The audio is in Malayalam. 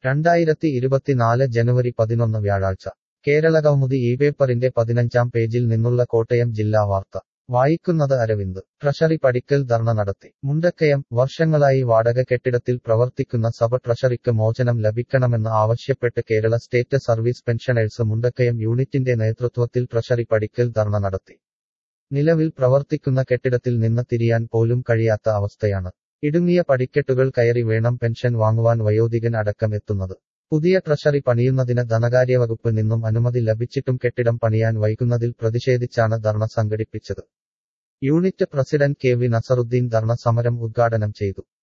രണ്ടായിരത്തി ഇരുപത്തിനാല് ജനുവരി പതിനൊന്ന് വ്യാഴാഴ്ച കേരളകൗമുദി ഈ പേപ്പറിന്റെ പതിനഞ്ചാം പേജിൽ നിന്നുള്ള കോട്ടയം ജില്ലാ വാർത്ത വായിക്കുന്നത് അരവിന്ദ് ട്രഷറി പടിക്കൽ ധർണ നടത്തി മുണ്ടക്കയം വർഷങ്ങളായി വാടക കെട്ടിടത്തിൽ പ്രവർത്തിക്കുന്ന സബ ട്രഷറിക്ക് മോചനം ലഭിക്കണമെന്ന് ആവശ്യപ്പെട്ട് Kerala state service pensioners Mundakayam യൂണിറ്റിന്റെ നേതൃത്വത്തിൽ ട്രഷറി പടിക്കൽ ധർണ നടത്തി നിലവിൽ പ്രവർത്തിക്കുന്ന കെട്ടിടത്തിൽ നിന്ന് തിരിയാൻ പോലും കഴിയാത്ത അവസ്ഥയാണ് ഇടുങ്ങിയ പടിക്കെട്ടുകൾ കയറി വേണം പെൻഷൻ വാങ്ങുവാൻ വയോധികൻ അടക്കം എത്തുന്നത് പുതിയ ട്രഷറി പണിയുന്നതിന് ധനകാര്യവകുപ്പ് നിന്നും അനുമതി ലഭിച്ചിട്ടും കെട്ടിടം പണിയാൻ വൈകുന്നതിൽ പ്രതിഷേധിച്ചാണ് ധർണ സംഘടിപ്പിച്ചത് unit president K V Nasaruddin dharna സമരം ഉദ്ഘാടനം ചെയ്തു